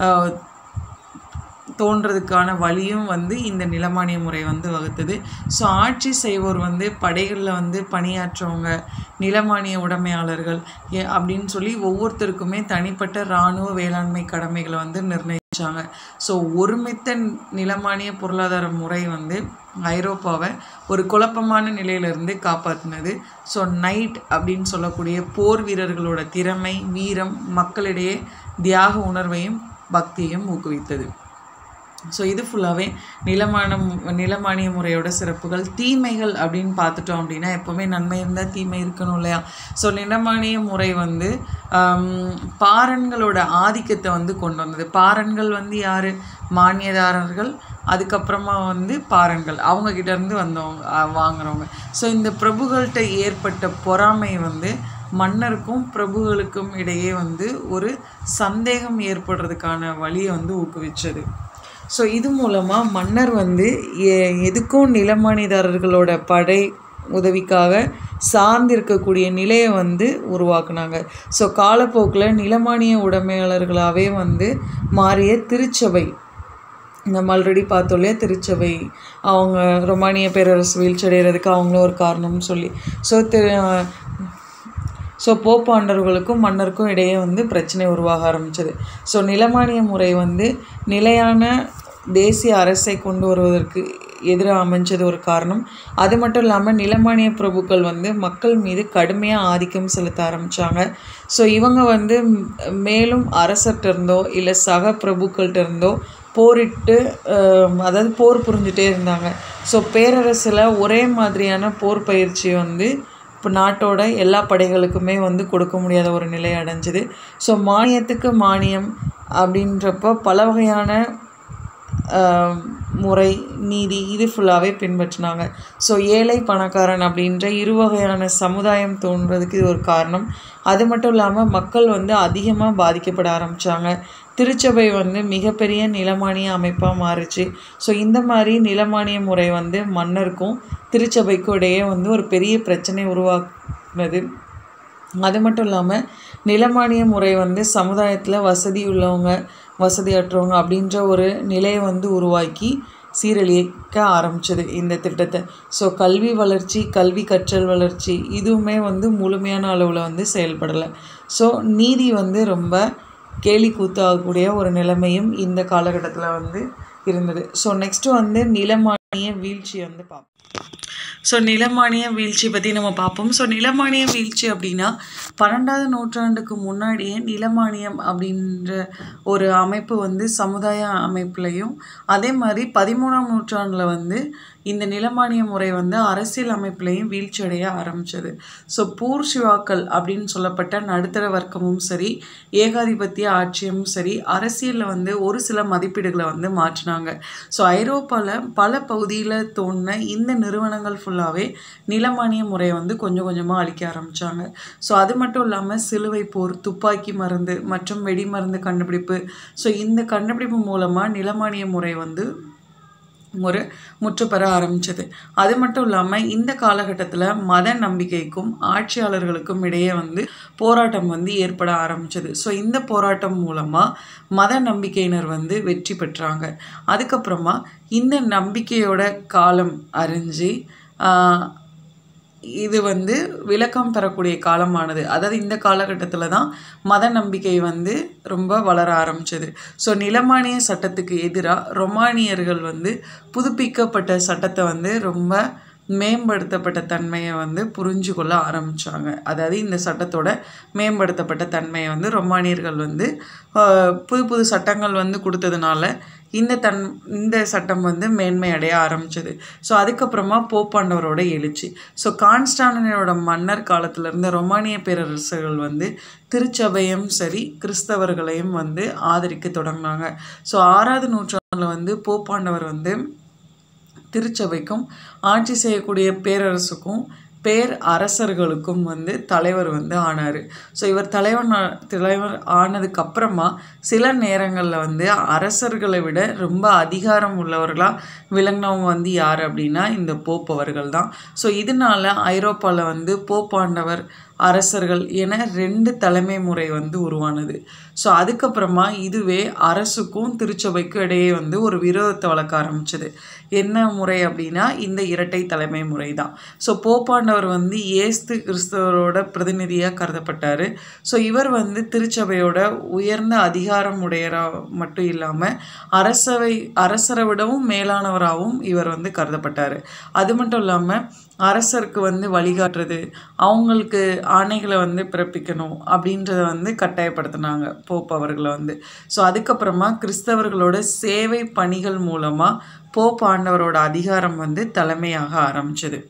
தோன்றதுக்கான வழியும் வந்து இந்த நிலமானிய முறை வந்து வகுத்தது ஸோ ஆட்சி செய்வோர் வந்து படைகளில் வந்து பணியாற்றவங்க நிலமானிய உடைமையாளர்கள் ஏ- அப்படின்னு சொல்லி ஒவ்வொருத்தருக்குமே தனிப்பட்ட இராணுவ வேளாண்மை கடமைகளை வந்து நிர்ணயிச்சாங்க ஸோ ஒருமித்த நிலமானிய பொருளாதார முறை வந்து ஐரோப்பாவை ஒரு குழப்பமான நிலையிலிருந்து காப்பாற்றினது ஸோ நைட் அப்படின்னு சொல்லக்கூடிய போர் வீரர்களோட திறமை வீரம் மக்களிடையே தியாக உணர்வையும் பக்தியையும் ஊக்குவித்தது ஸோ இது ஃபுல்லாகவே நிலமான நிலமானிய முறையோட சிறப்புகள் தீமைகள் அப்படின்னு பார்த்துட்டோம் அப்படின்னா எப்போவுமே நன்மை இருந்தால் தீமை இருக்கணும் இல்லையா ஸோ நிலமானிய முறை வந்து ஆம், பாரன்களோட ஆதிக்கத்தை வந்து கொண்டு வந்தது பாரன்கள் வந்து யார் மானியதாரர்கள் அதுக்கப்புறமா வந்து பாரன்கள் அவங்க கிட்ட இருந்து வந்தவங்க ஆ, வாங்குறவங்க ஸோ இந்த பிரபுகள்கிட்ட ஏற்பட்ட பொறாமை வந்து மன்னருக்கும் பிரபுகளுக்கும் இடையே வந்து ஒரு சந்தேகம் ஏற்படுறதுக்கான வழியை வந்து ஊக்குவிச்சது ஸோ இது மூலமாக மன்னர் வந்து எ- எதுக்கும் நிலமானிதாரர்களோட படை உதவிக்காக சார்ந்திருக்கக்கூடிய நிலையை வந்து உருவாக்குனாங்க ஸோ காலப்போக்கில் நிலமானிய உடைமையாளர்களாகவே வந்து மாறிய திருச்சபை நம்ம ஆல்ரெடி பார்த்தோம் இல்லையா திருச்சபை அவங்க ரொமானிய பேரரசு வீழ்ச்சி அடைகிறதுக்கு அவங்களும் ஒரு காரணம்னு சொல்லி ஸோ திரு ஸோ போப்பாண்டவர்களுக்கும் மன்னருக்கும் இடையே வந்து பிரச்சனை உருவாக ஆரம்பிச்சது ஸோ நிலமானிய முறை வந்து நிலையான தேசிய அரசை கொண்டு வருவதற்கு எதிராக அமைஞ்சது ஒரு காரணம் அது மட்டும் இல்லாமல் நிலமானிய பிரபுக்கள் வந்து மக்கள் மீது கடுமையாக ஆதிக்கம் செலுத்த ஆரம்பித்தாங்க ஸோ இவங்க வந்து ம், மேலும் அரசர்கிட்ட இருந்தோ இல்லை சக பிரபுக்கள்கிட்ட இருந்தோ போரிட்டு அஹ், அதாவது போர் புரிஞ்சுட்டே இருந்தாங்க ஸோ பேரரசில் ஒரே மாதிரியான போர் பயிற்சி வந்து இப்போ நாட்டோட எல்லா படைகளுக்குமே வந்து கொடுக்க முடியாத ஒரு நிலை அடைஞ்சுது ஸோ மானியத்துக்கு மானியம் அப்படின்றப்போ பல வகையான ஆஹ், முறை நீதி இது ஃபுல்லாகவே பின்பற்றினாங்க ஸோ ஏழை பணக்காரன் அப்படின்ற இரு வகையான சமுதாயம் தோன்றதுக்கு இது ஒரு காரணம் அது மட்டும் இல்லாமல் மக்கள் வந்து அதிகமாக பாதிக்கப்பட ஆரம்பித்தாங்க திருச்சபை வந்து மிகப்பெரிய நிலமானிய அமைப்பாக மாறுச்சு ஸோ இந்த மாதிரி நிலமானிய முறை வந்து மன்னருக்கும் திருச்சபைக்கும் இடையே வந்து ஒரு பெரிய பிரச்சனை உருவாக்குனது அது மட்டும் இல்லாமல் நிலமானிய முறை வந்து சமுதாயத்தில் வசதி உள்ளவங்க வசதியற்றவங்க அப்படின்ற ஒரு நிலையை வந்து உருவாக்கி சீரழிக்க ஆரம்பிச்சது இந்த திட்டத்தை ஸோ கல்வி வளர்ச்சி கல்வி கற்றல் வளர்ச்சி இதுவுமே வந்து முழுமையான அளவில் வந்து செயல்படலை ஸோ நீதி வந்து ரொம்ப கேலி கூத்தாகக்கூடிய ஒரு நிலைமையும் இந்த காலகட்டத்தில் வந்து இருந்தது ஸோ நெக்ஸ்ட்டு வந்து நிலமானிய வீழ்ச்சி வந்து பார்ப்போம் ஸோ நிலமானிய வீழ்ச்சி பற்றி நம்ம பார்ப்போம் ஸோ நிலமானிய வீழ்ச்சி அப்படின்னா பன்னெண்டாவது நூற்றாண்டுக்கு முன்னாடியே நிலமானியம் அப்படின்ற ஒரு அமைப்பு வந்து சமுதாய அமைப்புலையும் அதே மாதிரி பதிமூணாம் நூற்றாண்டில் வந்து இந்த நிலமானிய முறை வந்து அரசியல் அமைப்புலையும் வீழ்ச்சி அடைய ஆரம்பிச்சது ஸோ பூர்ஷிவாக்கள் அப்படின்னு சொல்லப்பட்ட நடுத்தர வர்க்கமும் சரி ஏகாதிபத்திய ஆட்சியும் சரி அரசியலில் வந்து ஒரு சில மதிப்பீடுகளை வந்து மாற்றினாங்க ஸோ ஐரோப்பாவில் பல பகுதியில் தோணின இந்த நிறுவனங்கள் ஃபுல்லாகவே நிலமானிய முறையை வந்து கொஞ்சம் கொஞ்சமாக அழிக்க ஆரம்பித்தாங்க ஸோ அது மட்டும் இல்லாமல் சிலுவை போர் துப்பாக்கி மருந்து மற்றும் வெடி மருந்து கண்டுபிடிப்பு ஸோ இந்த கண்டுபிடிப்பு மூலமாக நிலமானிய முறை வந்து ஒரு முற்று பெற ஆரம்பிச்சது அது மட்டும் இல்லாமல் இந்த காலகட்டத்தில் மத நம்பிக்கைக்கும் ஆட்சியாளர்களுக்கும் இடையே வந்து போராட்டம் வந்து ஏற்பட ஆரம்பிச்சது ஸோ இந்த போராட்டம் மூலமாக மத நம்பிக்கையினர் வந்து வெற்றி பெற்றாங்க அதுக்கப்புறமா இந்த நம்பிக்கையோட காலம் அறிஞ்சு ஆஹ், இது வந்து விளக்கம் பெறக்கூடிய காலமானது அதாவது இந்த காலகட்டத்தில் தான் மத நம்பிக்கை வந்து ரொம்ப வளர ஆரம்பிச்சது ஸோ நிலமானிய சட்டத்துக்கு எதிராக ரொமானியர்கள் வந்து புதுப்பிக்கப்பட்ட சட்டத்தை வந்து ரொம்ப மேம்படுத்தப்பட்ட தன்மையை வந்து புரிஞ்சு கொள்ள ஆரம்பித்தாங்க அதாவது இந்த சட்டத்தோட மேம்படுத்தப்பட்ட தன்மையை வந்து ரொமானியர்கள் வந்து ஆஹ், புது புது சட்டங்கள் வந்து கொடுத்ததுனால இந்த தன் இந்த சட்டம் வந்து மேன்மை அடைய ஆரம்பிச்சது ஸோ அதுக்கப்புறமா போப்பாண்டவரோட எழுச்சி ஸோ கான்ஸ்டாண்டினோட மன்னர் காலத்துல இருந்த ரொமானிய பேரரசர்கள் வந்து திருச்சபையும் சரி கிறிஸ்தவர்களையும் வந்து ஆதரிக்க தொடங்கினாங்க ஸோ ஆறாவது நூற்றாண்டில் வந்து போப்பாண்டவர் வந்து திருச்சபைக்கும் ஆட்சி செய்யக்கூடிய பேரரசுக்கும் பேர் அரசர்களுக்கும் வந்து தலைவர் வந்து ஆனார் ஸோ இவர் தலைவர் நா- தலைவர் ஆனதுக்கு அப்புறமா சில நேரங்களில் வந்து அரசர்களை விட ரொம்ப அதிகாரம் உள்ளவர்களாக விளங்கினவங்க வந்து யார் அப்படின்னா இந்த போப் அவர்கள் தான் ஸோ இதனால ஐரோப்பாவில் வந்து போப்பாண்டவர் அரசர்கள் என ரெண்டு தலைமை முறை வந்து உருவானது ஸோ அதுக்கப்புறமா இதுவே அரசுக்கும் திருச்சபைக்கும் இடையே வந்து ஒரு விரோதத்தை வளர்க்க ஆரம்பிச்சது என்ன முறை அப்படின்னா இந்த இரட்டை தலைமை முறை தான் ஸோ போப்பாண்டவர் வந்து ஏஸ்து கிறிஸ்தவரோட பிரதிநிதியாக கருதப்பட்டார் ஸோ இவர் வந்து திருச்சபையோட உயர்ந்த அதிகாரம் உடையரா மட்டும் இல்லாமல் அரசவை அரசரை விடவும் மேலானவராகவும் இவர் வந்து கருதப்பட்டார் அது மட்டும் இல்லாமல் அரசருக்கு வந்து வழிகாட்டுறது அவங்களுக்கு ஆணைகளை வந்து பிறப்பிக்கணும் அப்படின்றத வந்து கட்டாயப்படுத்தினாங்க போப் அவர்களை வந்து ஸோ அதுக்கப்புறமா கிறிஸ்தவர்களோட சேவை பணிகள் மூலமாக போப் ஆண்டவரோட அதிகாரம் வந்து தலைமையாக ஆரம்பிச்சது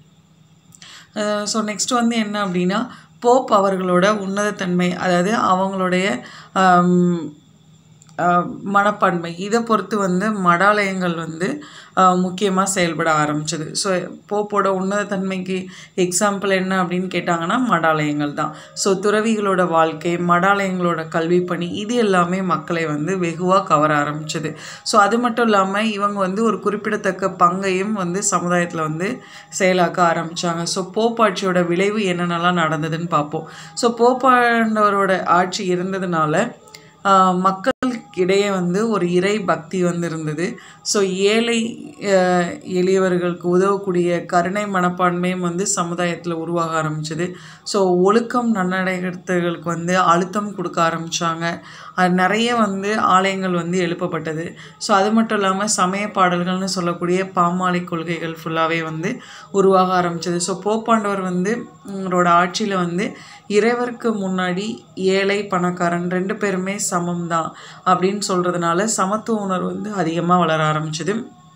ஸோ நெக்ஸ்ட் வந்து என்ன அப்படின்னா போப் அவர்களோட உன்னதத்தன்மை அதாவது அவங்களுடைய ஆம், ஆஹ், மனப்பான்மை இதை பொறுத்து வந்து மடாலயங்கள் வந்து முக்கியமாக செயல்பட ஆரம்பிச்சது ஸோ போப்போட உன்னதத்தன்மைக்கு எக்ஸாம்பிள் என்ன அப்படின்னு கேட்டாங்கன்னா மடாலயங்கள் தான் ஸோ துறவிகளோட வாழ்க்கை மடாலயங்களோட கல்வி பணி இது எல்லாமே மக்களை வந்து வெகுவாக கவர ஆரம்பிச்சது ஸோ அது மட்டும் இல்லாமல் இவங்க வந்து ஒரு குறிப்பிடத்தக்க பங்கையும் வந்து சமுதாயத்தில் வந்து செயலாக்க ஆரம்பிச்சாங்க ஸோ போப்பாட்சியோட விளைவு என்னென்னலாம் நடந்ததுன்னு பார்ப்போம் ஸோ போப்பாண்டவரோட ஆட்சி இருந்ததுனால ஆஹ் மக்களுக்கிடையே வந்து ஒரு இறை பக்தி வந்து இருந்தது ஸோ ஏழை ஆஹ் எளியவர்களுக்கு உதவக்கூடிய கருணை மனப்பான்மையும் வந்து சமுதாயத்தில் உருவாக ஆரம்பிச்சது ஸோ ஒழுக்கம் நன்னடைகளுக்கு வந்து அழுத்தம் கொடுக்க ஆரம்பித்தாங்க நிறைய வந்து ஆலயங்கள் வந்து எழுப்பப்பட்டது ஸோ அது மட்டும் இல்லாமல் சமய பாடல்கள்னு சொல்லக்கூடிய பாமாலை கொள்கைகள் ஃபுல்லாகவே வந்து உருவாக ஆரம்பிச்சது ஸோ போப்பாண்டவர் வந்து அவரோட ஆட்சியில் வந்து இறைவருக்கு முன்னாடி ஏழை பணக்காரன் ரெண்டு பேருமே சமம் தான் அப்படின்னு சொல்கிறதுனால சமத்துவ உணர்வு வந்து அதிகமாக வளர ஆரம்பிச்சது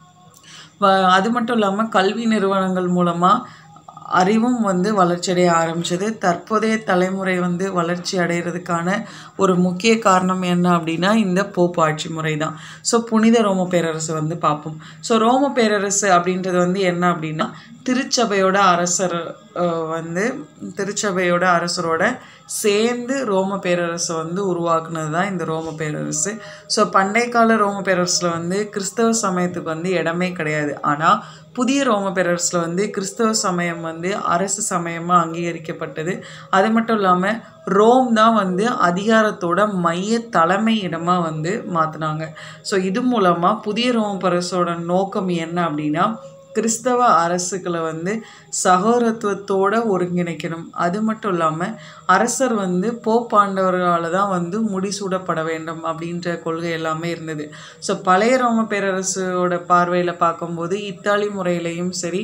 வ- அது மட்டும் இல்லாமல் கல்வி நிறுவனங்கள் மூலமாக அறிவும் வந்து வளர்ச்சியடைய ஆரம்பிச்சது தற்போதைய தலைமுறை வந்து வளர்ச்சி அடைகிறதுக்கான ஒரு முக்கிய காரணம் என்ன அப்படின்னா இந்த போப்பு ஆட்சி முறை தான் ஸோ புனித ரோம பேரரசு வந்து பார்ப்போம் ஸோ ரோம பேரரசு அப்படின்றது வந்து என்ன அப்படின்னா திருச்சபையோட அரசர் அஹ், வந்து திருச்சபையோட அரசரோட சேர்ந்து ரோம பேரரசை வந்து உருவாக்குனது தான் இந்த ரோம பேரரசு ஸோ பண்டைய கால ரோம பேரரசில் வந்து கிறிஸ்தவ சமயத்துக்கு வந்து இடமே கிடையாது ஆனால் புதிய ரோம பேரரசில் வந்து கிறிஸ்தவ சமயம் வந்து அரசு சமயமாக அங்கீகரிக்கப்பட்டது அது மட்டும் இல்லாமல் ரோம் தான் வந்து அதிகாரத்தோட மைய தலைமை இடமாக வந்து மாற்றினாங்க ஸோ இது மூலமாக புதிய ரோம பேரரசோட நோக்கம் என்ன அப்படின்னா கிறிஸ்தவ அரசுகளை வந்து சகோதரத்துவத்தோட ஒருங்கிணைக்கணும் அது மட்டும் இல்லாமல் அரசர் வந்து போப்பாண்டவர்களால் தான் வந்து முடிசூடப்பட வேண்டும் அப்படின்ற கொள்கை எல்லாமே இருந்தது ஸோ பழைய ரோம பேரரசோட பார்வையில் பார்க்கும்போது இத்தாலி முறையிலையும் சரி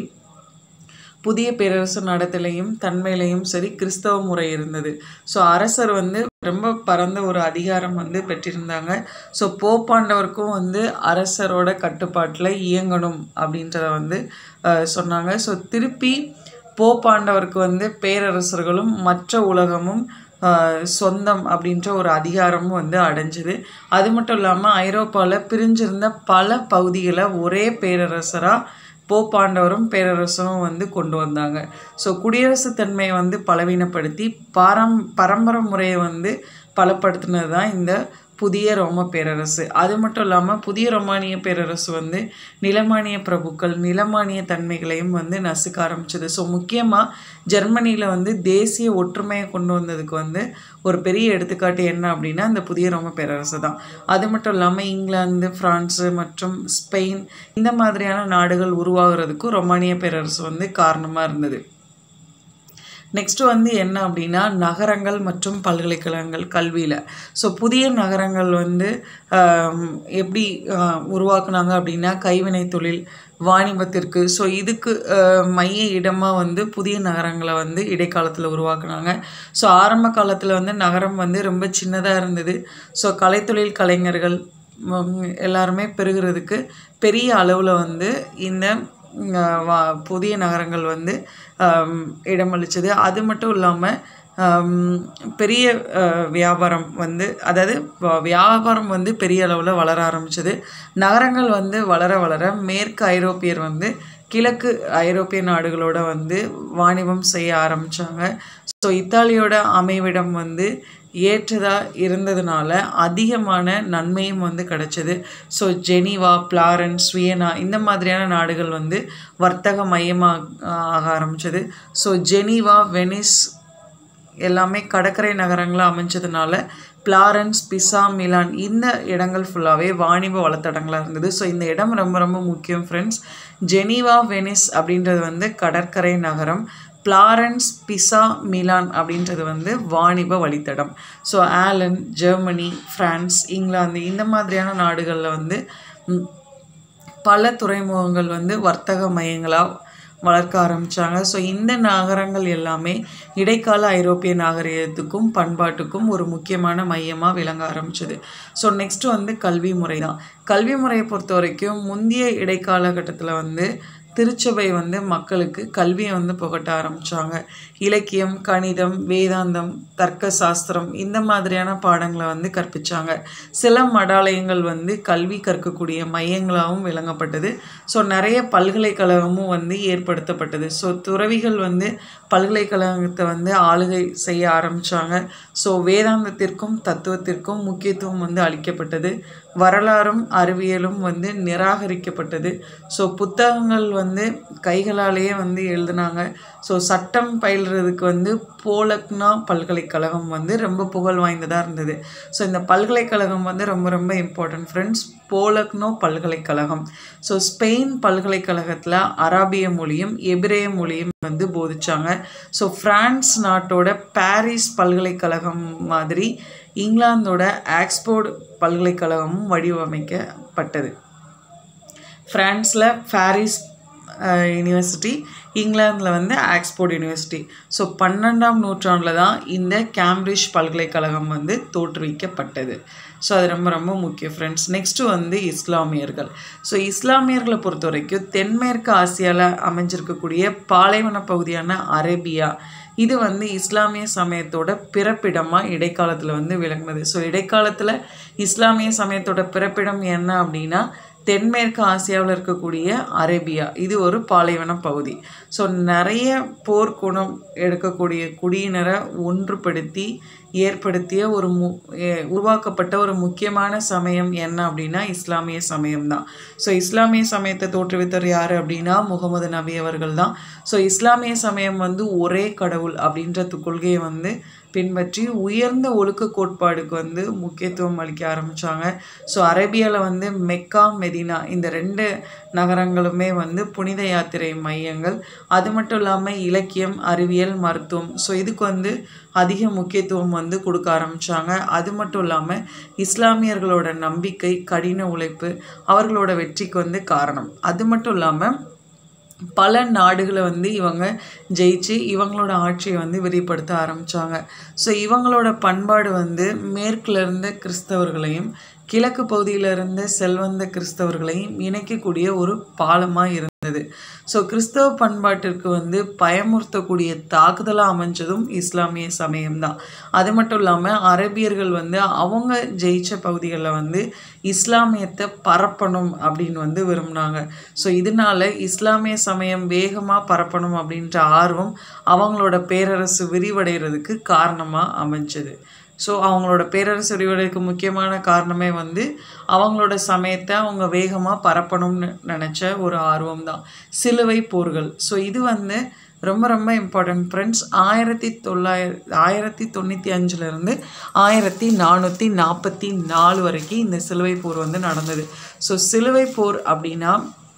புதிய பேரரசு நடத்திலையும் தன்மையிலையும் சரி கிறிஸ்தவ முறை இருந்தது ஸோ அரசர் வந்து ரொம்ப பரந்த ஒரு அதிகாரம் வந்து பெற்றிருந்தாங்க ஸோ போப்பாண்டவருக்கும் வந்து அரசரோட கட்டுப்பாட்டில் இயங்கணும் அப்படின்றத வந்து அஹ், சொன்னாங்க ஸோ திருப்பி போப்பாண்டவருக்கு வந்து பேரரசர்களும் மற்ற உலகமும் ஆஹ், சொந்தம் அப்படின்ற ஒரு அதிகாரமும் வந்து அடைஞ்சுது அது மட்டும் இல்லாமல் ஐரோப்பாவில் பிரிஞ்சிருந்த பல பகுதிகளை ஒரே பேரரசராக போப்பாண்டவரும் பேரரசரும் வந்து கொண்டு வந்தாங்க ஸோ குடியரசுத் தன்மையை வந்து பலவீனப்படுத்தி பாரம் பரம்பரை முறையை வந்து பலப்படுத்தினது தான் இந்த புதிய ரோம பேரரசு அது மட்டும் இல்லாமல் புதிய ரோமானிய பேரரசு வந்து நிலமானிய பிரபுக்கள் நிலமானிய தன்மைகளையும் வந்து நசுக்க ஆரம்பிச்சது ஸோ முக்கியமாக ஜெர்மனியில் வந்து தேசிய ஒற்றுமையை கொண்டு வந்ததுக்கு வந்து ஒரு பெரிய எடுத்துக்காட்டு என்ன அப்படின்னா இந்த புதிய ரோம பேரரசு தான் அது மட்டும் இல்லாமல் இங்கிலாந்து பிரான்ஸு மற்றும் ஸ்பெயின் இந்த மாதிரியான நாடுகள் உருவாகிறதுக்கும் ரொமானிய பேரரசு வந்து காரணமாக இருந்தது நெக்ஸ்ட் வந்து என்ன அப்படின்னா நகரங்கள் மற்றும் பல்கலைக்கழகங்கள் கல்வியில் ஸோ புதிய நகரங்கள் வந்து ஆம், எப்படி ஆஹ், உருவாக்குனாங்க அப்படின்னா கைவினை தொழில் வாணிபத்திற்கு ஸோ இதுக்கு ஆஹ், மைய இடமாக வந்து புதிய நகரங்களை வந்து இடைக்காலத்தில் உருவாக்குனாங்க ஸோ ஆரம்ப காலத்தில் வந்து நகரம் வந்து ரொம்ப சின்னதாக இருந்தது ஸோ கலைத்தொழில் கலைஞர்கள் ம், எல்லாருமே பெருகிறதுக்கு பெரிய அளவில் வந்து இந்த ம், ஆஹ், வா- புதிய நகரங்கள் வந்து ஆம், இடமளிச்சது அது மட்டும் இல்லாமல் பெரிய ஆஹ், வியாபாரம் வந்து அதாவது வ- வியாபாரம் வந்து பெரிய அளவில் வளர ஆரம்பிச்சது நகரங்கள் வந்து வளர வளர மேற்கு ஐரோப்பியர் வந்து கிழக்கு ஐரோப்பிய நாடுகளோட வந்து வாணிபம் செய்ய ஆரம்பித்தாங்க ஸோ இத்தாலியோட அமைவிடம் வந்து ஏற்றதா இருந்ததுனால அதிகமான நன்மையும் வந்து கிடைச்சது ஸோ ஜெனீவா பிளாரன்ஸ் வியனா இந்த மாதிரியான நாடுகள் வந்து வர்த்தக மையமாக ஆக ஆரம்பிச்சது ஸோ ஜெனீவா வெனிஸ் எல்லாமே கடற்கரை நகரங்களாக அமைஞ்சதுனால பிளாரன்ஸ் பிசா மிலான் இந்த இடங்கள் ஃபுல்லாகவே வாணிப வளத்தடங்களாக இருந்தது ஸோ இந்த இடம் ரொம்ப ரொம்ப முக்கியம் ஃப்ரெண்ட்ஸ் ஜெனீவா வெனிஸ் அப்படின்றது வந்து கடற்கரை நகரம் பிளாரன்ஸ் பிசா மிலான் அப்படின்றது வந்து வாணிப வழித்தடம் ஸோ ஆலன் ஜெர்மனி பிரான்ஸ் இங்கிலாந்து இந்த மாதிரியான நாடுகளில் வந்து ம், பல துறைமுகங்கள் வந்து வர்த்தக மையங்களாக வளர்க்க ஆரம்பித்தாங்க ஸோ இந்த நகரங்கள் எல்லாமே இடைக்கால ஐரோப்பிய நாகரிகத்துக்கும் பண்பாட்டுக்கும் ஒரு முக்கியமான மையமாக விளங்க ஆரம்பிச்சது ஸோ நெக்ஸ்ட் வந்து கல்வி முறை தான் கல்வி முறையை பொறுத்த வரைக்கும் முந்தைய இடைக்காலகட்டத்தில் வந்து திருச்சபை வந்து மக்களுக்கு கல்வியை வந்து புகட்ட ஆரம்பித்தாங்க இலக்கியம் கணிதம் வேதாந்தம் தர்க்க சாஸ்திரம் இந்த மாதிரியான பாடங்களை வந்து கற்பிச்சாங்க சில மடாலயங்கள் வந்து கல்வி கற்கக்கூடிய மையங்களாகவும் விளங்கப்பட்டது ஸோ நிறைய பல்கலைக்கழகமும் வந்து ஏற்படுத்தப்பட்டது ஸோ துறவிகள் வந்து பல்கலைக்கழகத்தை வந்து ஆளுகை செய்ய ஆரம்பித்தாங்க ஸோ வேதாந்தத்திற்கும் தத்துவத்திற்கும் முக்கியத்துவம் வந்து அளிக்கப்பட்டது வரலாறும் அறிவியலும் வந்து நிராகரிக்கப்பட்டது ஸோ புத்தகங்கள் வந்து கைகளாலேயே வந்து எழுதினாங்க ஸோ சட்டம் பயில்றதுக்கு வந்து போலக்னா பல்கலைக்கழகம் வந்து ரொம்ப புகழ் வாய்ந்ததாக இருந்தது ஸோ இந்த பல்கலைக்கழகம் வந்து ரொம்ப ரொம்ப இம்பார்ட்டன்ட் ஃப்ரெண்ட்ஸ் போலக்னோ பல்கலைக்கழகம் ஸோ ஸ்பெயின் பல்கலைக்கழகத்தில் அராபிய மொழியும் எபிரேய மொழியும் வந்து போதிச்சாங்க ஸோ பிரான்ஸ் நாட்டோட பாரிஸ் பல்கலைக்கழகம் மாதிரி இங்கிலாந்தோட ஆக்ஸ்போர்டு பல்கலைக்கழகமும் வடிவமைக்கப்பட்டது ஃப்ரான்ஸில் பாரிஸ் யூனிவர்சிட்டி இங்கிலாந்தில் வந்து ஆக்ஸ்போர்ட் யூனிவர்சிட்டி ஸோ பன்னெண்டாம் நூற்றாண்டில் தான் இந்த கேம்பிரிட்ஜ் பல்கலைக்கழகம் வந்து தோற்றுவிக்கப்பட்டது ஸோ அது ரொம்ப ரொம்ப முக்கியம் ஃப்ரெண்ட்ஸ் நெக்ஸ்ட்டு வந்து இஸ்லாமியர்கள் ஸோ இஸ்லாமியர்களை பொறுத்த வரைக்கும் தென்மேற்கு ஆசியாவில் அமைஞ்சிருக்கக்கூடிய பாலைவன பகுதியான அரேபியா இது வந்து இஸ்லாமிய சமயத்தோட பிறப்பிடமாக இடைக்காலத்தில் வந்து விளங்குனது ஸோ இடைக்காலத்தில் இஸ்லாமிய சமயத்தோட பிறப்பிடம் என்ன அப்படின்னா தென்மேற்கு ஆசியாவில் இருக்கக்கூடிய அரேபியா இது ஒரு பாலைவன பகுதி ஸோ நிறைய போர்க்குணம் எடுக்கக்கூடிய குடியினரை ஒன்றுபடுத்தி ஏற்படுத்திய ஒரு மு எ- உருவாக்கப்பட்ட ஒரு முக்கியமான சமயம் என்ன அப்படின்னா இஸ்லாமிய சமயம் தான் ஸோ இஸ்லாமிய சமயத்தை தோற்றுவித்தவர் யார் அப்படின்னா முகமது நபி அவர்கள் தான் ஸோ இஸ்லாமிய சமயம் வந்து ஒரே கடவுள் அப்படின்ற து- கொள்கையை வந்து பின்பற்றி உயர்ந்த ஒழுக்க கோட்பாடுக்கு வந்து முக்கியத்துவம் அளிக்க ஆரம்பித்தாங்க ஸோ அரேபியாவில் வந்து மெக்கா மெதினா இந்த ரெண்டு நகரங்களுமே வந்து புனித யாத்திரை மையங்கள் அது மட்டும் இல்லாமல் இலக்கியம் அறிவியல் மருத்துவம் ஸோ இதுக்கு வந்து அதிக முக்கியத்துவம் வந்து கொடுக்க ஆரம்பித்தாங்க அது மட்டும் இல்லாமல் இஸ்லாமியர்களோட நம்பிக்கை கடின உழைப்பு அவர்களோட வெற்றிக்கு வந்து காரணம் அது மட்டும் இல்லாமல் பல நாடுகளை வந்து இவங்க ஜெயிச்சு இவங்களோட ஆட்சியை வந்து விரிவுபடுத்த ஆரம்பித்தாங்க ஸோ இவங்களோட பண்பாடு வந்து மேற்குல இருந்த கிறிஸ்தவர்களையும் கிழக்கு பகுதியில இருந்த செல்வந்த கிறிஸ்தவர்களையும் இணைக்கக்கூடிய ஒரு பாலமாக இருந்தது ஸோ கிறிஸ்தவ பண்பாட்டிற்கு வந்து பயமுறுத்தக்கூடிய தாக்குதலாக அமைஞ்சதும் இஸ்லாமிய சமயம்தான் அது மட்டும் இல்லாமல் அரேபியர்கள் வந்து அவங்க ஜெயிச்ச பகுதிகளில் வந்து இஸ்லாமியத்தை பரப்பணும் அப்படின்னு வந்து விரும்பினாங்க ஸோ இதனால இஸ்லாமிய சமயம் வேகமாக பரப்பணும் அப்படின்ற ஆர்வம் அவங்களோட பேரரசு விரிவடைகிறதுக்கு காரணமாக அமைஞ்சது ஸோ அவங்களோட பேரரசு விரிவடைக்கு முக்கியமான காரணமே வந்து அவங்களோட சமயத்தை அவங்க வேகமாக பரப்பணும்னு நினச்ச ஒரு ஆர்வம் தான் சிலுவை போர்கள் ஸோ இது வந்து ரொம்ப ரொம்ப இம்பார்ட்டன்ட் ஃப்ரெண்ட்ஸ் ஆயிரத்தி தொள்ளாயிர ஆயிரத்தி தொண்ணூற்றி அஞ்சுலேருந்து ஆயிரத்தி நானூற்றி நாற்பத்தி நாலு வரைக்கும் இந்த சிலுவை போர் வந்து நடந்தது ஸோ சிலுவை போர் அப்படின்னா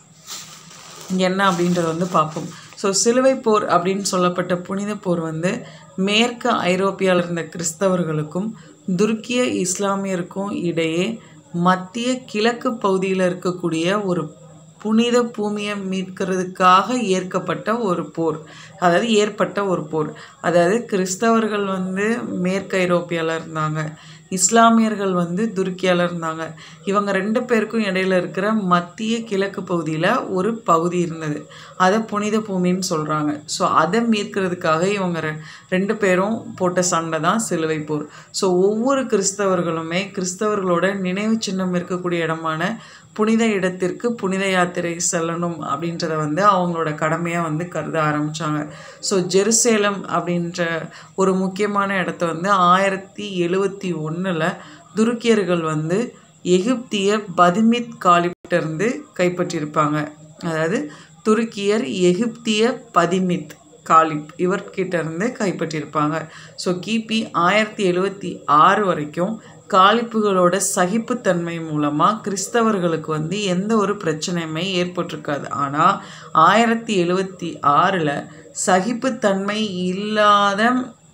என்ன அப்படின்றத வந்து பார்ப்போம் ஸோ சிலுவை போர் அப்படின்னு சொல்லப்பட்ட புனித போர் வந்து மேற்கு ஐரோப்பியாவில் இருந்த கிறிஸ்தவர்களுக்கும் துருக்கிய இஸ்லாமியருக்கும் இடையே மத்திய கிழக்கு பகுதியில் இருக்கக்கூடிய ஒரு புனித பூமியை மீட்கிறதுக்காக ஏற்கப்பட்ட ஒரு போர் அதாவது ஏற்பட்ட ஒரு போர் அதாவது கிறிஸ்தவர்கள் வந்து மேற்கு ஐரோப்பியாவில் இருந்தாங்க இஸ்லாமியர்கள் வந்து துருக்கியால இருந்தாங்க இவங்க ரெண்டு பேருக்கும் இடையில இருக்கிற மத்திய கிழக்கு பகுதியில் ஒரு பகுதி இருந்தது அதை புனித பூமின்னு சொல்கிறாங்க ஸோ அதை மீட்கிறதுக்காக இவங்க ரெ- ரெண்டு பேரும் போட்ட சண்டை தான் சிலுவை போர் ஸோ ஒவ்வொரு கிறிஸ்தவர்களுமே கிறிஸ்தவர்களோட நினைவு சின்னம் இருக்கக்கூடிய இடமான புனித இடத்திற்கு புனித யாத்திரை செல்லணும் அப்படின்றத வந்து அவங்களோட கடமையாக வந்து கருத ஆரம்பித்தாங்க ஸோ ஜெருசேலம் அப்படின்ற ஒரு முக்கியமான இடத்த வந்து ஆயிரத்தி எழுவத்தி ஒன்றில் துருக்கியர்கள் வந்து எகிப்திய பதிமித் காலிப்ட இருந்து கைப்பற்றியிருப்பாங்க அதாவது துருக்கியர் எகிப்திய பதிமித் காலிப் இவர்கிட்ட இருந்து கைப்பற்றியிருப்பாங்க ஸோ கிபி ஆயிரத்தி எழுவத்தி ஆறு வரைக்கும் காலிப்புகளோட சகிப்புத்தன்மை மூலமாக கிறிஸ்தவர்களுக்கு வந்து எந்த ஒரு பிரச்சனையுமே ஏற்பட்டிருக்காது ஆனால் ஆயிரத்தி எழுவத்தி ஆறில் சகிப்புத்தன்மை இல்லாத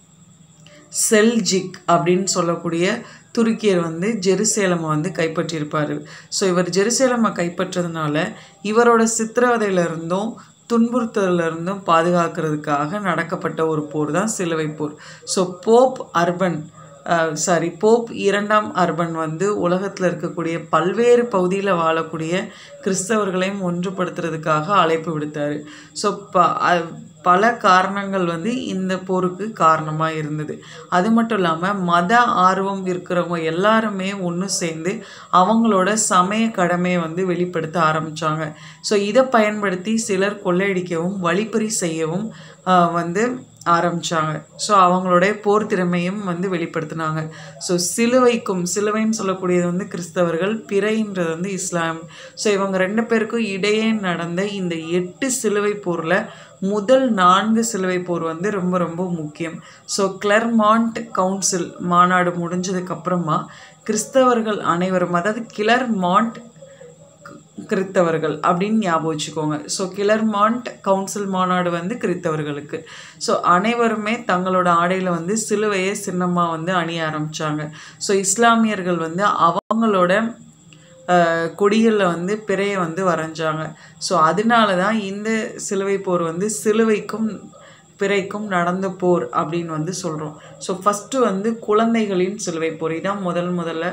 செல்ஜிக் அப்படின்னு சொல்லக்கூடிய துருக்கியர் வந்து ஜெருசேலமை வந்து கைப்பற்றியிருப்பார் ஸோ இவர் ஜெருசேலமை கைப்பற்றதுனால இவரோட சித்திரவதையில இருந்தும் துன்புறுத்தல்ல இருந்தும் பாதுகாக்கிறதுக்காக நடக்கப்பட்ட ஒரு போர் தான் சிலுவை போர் so pope Urban sorry pope இரண்டாம் அர்பன் வந்து உலகத்தில் இருக்கக்கூடிய பல்வேறு பகுதியில் வாழக்கூடிய கிறிஸ்தவர்களையும் ஒன்றுபடுத்துறதுக்காக அழைப்பு விடுத்தார் ஸோ ப அ- பல காரணங்கள் வந்து இந்த போருக்கு காரணமாக இருந்தது அது மட்டும் இல்லாமல் மத ஆர்வம் இருக்கிறவங்க எல்லாருமே ஒன்று சேர்ந்து அவங்களோட சமய கடமையை வந்து வெளிப்படுத்த ஆரம்பித்தாங்க ஸோ இதை பயன்படுத்தி சிலர் கொள்ளையடிக்கவும் வழிப்பறி செய்யவும் ஆஹ், வந்து ஆரம்பித்தாங்க ஸோ அவங்களுடைய போர் திறமையும் வந்து வெளிப்படுத்தினாங்க ஸோ சிலுவைக்கும் சிலுவைன்னு சொல்லக்கூடியது வந்து கிறிஸ்தவர்கள் பிறைன்றது வந்து இஸ்லாம் ஸோ இவங்க ரெண்டு பேருக்கும் இடையே நடந்த இந்த எட்டு சிலுவை போரில் முதல் நான்கு சிலுவை போர் வந்து ரொம்ப ரொம்ப முக்கியம் ஸோ கிளர்மாண்ட் கவுன்சில் மாநாடு முடிஞ்சதுக்கப்புறமா கிறிஸ்தவர்கள் அனைவரும் அதாவது கிளர்மாண்ட் கிறித்தவர்கள் அப்படின்னு ஞாபகம் வச்சுக்கோங்க ஸோ கிளர்மாண்ட் கவுன்சில் மாநாடு வந்து கிறித்தவர்களுக்கு ஸோ அனைவருமே தங்களோட ஆடையில் வந்து சிலுவையை சின்னமாக வந்து அணிய ஆரம்பித்தாங்க ஸோ இஸ்லாமியர்கள் வந்து அவங்களோட கொடிகளில் வந்து பிறையை வந்து வரைஞ்சாங்க ஸோ அதனால தான் இந்த சிலுவை போர் வந்து சிலுவைக்கும் பிறைக்கும் நடந்த போர் அப்படின்னு வந்து சொல்கிறோம் ஸோ ஃபஸ்ட்டு வந்து குழந்தைகளின் சிலுவை போர் இதான் முதல் முதல்ல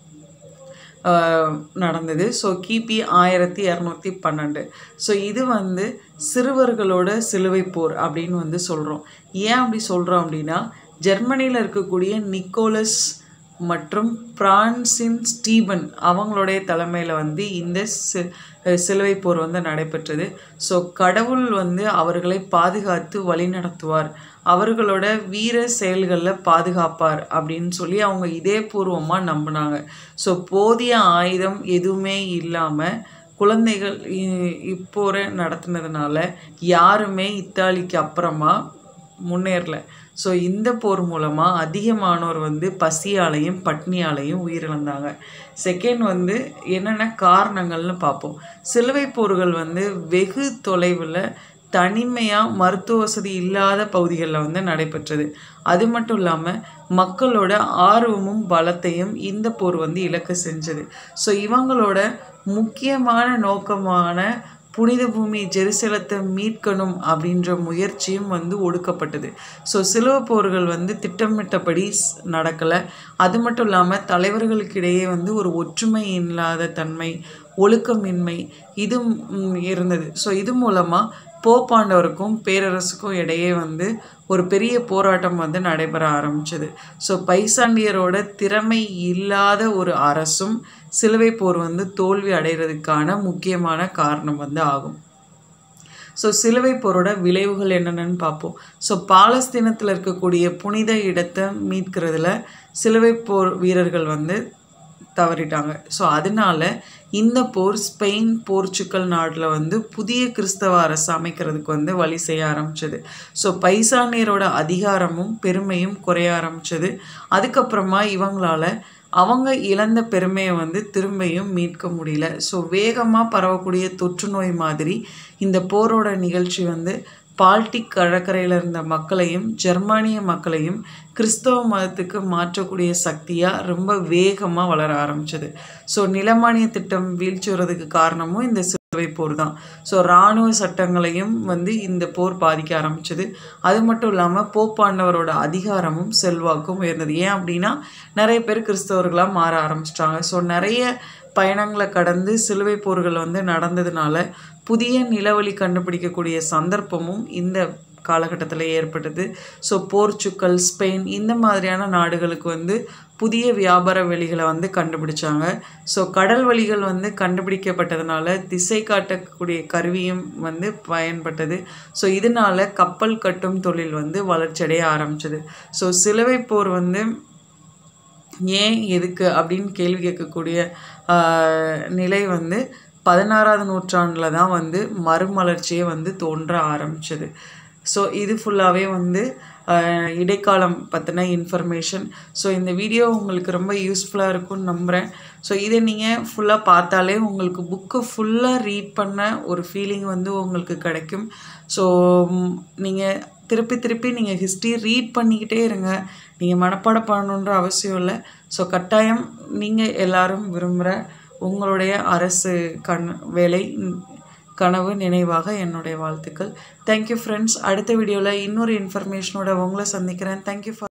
நடந்தது ஸோ கிபி ஆயிரத்தி இரநூத்தி பன்னெண்டு ஸோ இது வந்து சிறுவர்களோட சிலுவை போர் அப்படின்னு வந்து சொல்கிறோம் ஏன் அப்படி சொல்கிறோம் அப்படின்னா ஜெர்மனியில் இருக்கக்கூடிய நிக்கோலஸ் மற்றும் பிரான்சின் ஸ்டீபன் அவங்களுடைய தலைமையில் வந்து இந்த சி சிலுவை போர் வந்து நடைபெற்றது ஸோ கடவுள் வந்து அவர்களை பாதுகாத்து வழி நடத்துவார் அவர்களோட வீர செயல்களில் பாதுகாப்பார் அப்படின்னு சொல்லி அவங்க இதே பூர்வமாக நம்பினாங்க ஸோ போதிய ஆயுதம் எதுவுமே இல்லாமல் குழந்தைகள் இப்போரை நடத்துனதுனால யாருமே இத்தாலிக்கு அப்புறமா முன்னேறல ஸோ இந்த போர் மூலமாக அதிகமானோர் வந்து பசியாலையும் பட்னியாலையும் உயிரிழந்தாங்க செகண்ட் வந்து என்னென்ன காரணங்கள்னு பார்ப்போம் சிலுவை போர்கள் வந்து வெகு தொலைவில் தனிமையாக மருத்துவ வசதி இல்லாத பகுதிகளில் வந்து நடைபெற்றது அது மட்டும் இல்லாமல் மக்களோட ஆர்வமும் பலத்தையும் இந்த போர் வந்து இழக்க செஞ்சது ஸோ இவங்களோட முக்கியமான நோக்கமான புனித பூமி ஜெருசலத்தை மீட்கணும் அப்படின்ற முயற்சியும் வந்து ஒடுக்கப்பட்டது ஸோ சிலுவ போர்கள் வந்து திட்டமிட்டபடி நடக்கலை அது மட்டும் இல்லாமல் தலைவர்களுக்கிடையே வந்து ஒரு ஒற்றுமை இல்லாத தன்மை ஒழுக்கமின்மை இது இருந்தது ஸோ இது மூலமாக போப்பாண்டவருக்கும் பேரரசுக்கும் இடையே வந்து ஒரு பெரிய போராட்டம் வந்து நடைபெற ஆரம்பிச்சது ஸோ பைசாண்டியரோட திறமை இல்லாத ஒரு அரசும் சிலுவை போர் வந்து தோல்வி அடைகிறதுக்கான முக்கியமான காரணம் வந்து ஆகும் ஸோ சிலுவை போரோட விளைவுகள் என்னென்னு பார்ப்போம் ஸோ பாலஸ்தீனத்தில் இருக்கக்கூடிய புனித இடத்தை மீட்கிறதுல சிலுவை போர் வீரர்கள் வந்து தவறிட்டாங்க ஸோ அதனால இந்த போர் ஸ்பெயின் போர்ச்சுக்கல் நாட்டில் வந்து புதிய கிறிஸ்தவ அரசு அமைக்கிறதுக்கு வந்து வழி செய்ய ஆரம்பிச்சது ஸோ பைசானியரோட அதிகாரமும் பெருமையும் குறைய ஆரம்பிச்சது அதுக்கப்புறமா இவங்களால அவங்க இழந்த பெருமையை வந்து திரும்பியும் மீட்க முடியல ஸோ வேகமாக பரவக்கூடிய தொற்று நோய் மாதிரி இந்த போரோட நிகழ்ச்சி வந்து பால்டிக் கடற்கரையில் இருந்த மக்களையும் ஜெர்மானிய மக்களையும் கிறிஸ்தவ மதத்துக்கு மாற்றக்கூடிய சக்தியாக ரொம்ப வேகமாக வளர ஆரம்பிச்சது ஸோ நிலமானிய திட்டம் வீழ்ச்சிறதுக்கு காரணமும் இந்த சிலுவை போர் தான் ஸோ இராணுவ சட்டங்களையும் வந்து இந்த போர் பாதிக்க ஆரம்பிச்சது அது மட்டும் இல்லாமல் போப்பாண்டவரோட அதிகாரமும் செல்வாக்கும் உயர்ந்தது ஏன் அப்படின்னா நிறைய பேர் கிறிஸ்தவர்களாக மாற ஆரம்பிச்சிட்டாங்க ஸோ நிறைய பயணங்களை கடந்து சிலுவை போர்கள் வந்து நடந்ததுனால புதிய நிலவழி கண்டுபிடிக்கக்கூடிய சந்தர்ப்பமும் இந்த காலகட்டத்தில் ஏற்பட்டது ஸோ போர்ச்சுக்கல் ஸ்பெயின் இந்த மாதிரியான நாடுகளுக்கு வந்து புதிய வியாபார வழிகளை வந்து கண்டுபிடிச்சாங்க ஸோ கடல் வழிகள் வந்து கண்டுபிடிக்கப்பட்டதுனால திசை காட்டக்கூடிய கருவியும் வந்து பயன்பட்டது ஸோ இதனால கப்பல் கட்டும் தொழில் வந்து வளர்ச்சியடைய ஆரம்பிச்சது ஸோ சிலுவை போர் வந்து ஏன் எதுக்கு அப்படின்னு கேள்வி கேட்கக்கூடிய நிலை வந்து பதினாறாவது நூற்றாண்டில் தான் வந்து மறுமலர்ச்சியே வந்து தோன்ற ஆரம்பிச்சது ஸோ இது ஃபுல்லாகவே வந்து இடைக்காலம் பற்றின இன்ஃபர்மேஷன் ஸோ இந்த வீடியோ உங்களுக்கு ரொம்ப யூஸ்ஃபுல்லாக இருக்கும்னு நம்புகிறேன் ஸோ இதை நீங்கள் ஃபுல்லாக பார்த்தாலே உங்களுக்கு புக்கு ஃபுல்லாக ரீட் பண்ண ஒரு ஃபீலிங் வந்து உங்களுக்கு கிடைக்கும் ஸோ நீங்கள் திருப்பி திருப்பி நீங்கள் ஹிஸ்ட்ரி ரீட் பண்ணிக்கிட்டே இருங்க நீங்கள் மனப்பாடம் பண்ணணுன்ற அவசியம் இல்லை ஸோ கட்டாயம் நீங்கள் எல்லாரும் விரும்புகிற உங்களுடைய அரசு கண் வேலை கனவு நினைவாக என்னுடைய வாழ்த்துக்கள் தேங்க்யூ ஃப்ரெண்ட்ஸ் அடுத்த வீடியோவில் இன்னொரு இன்ஃபர்மேஷனோட உங்களை சந்திக்கிறேன் தேங்க்யூ ஃபார்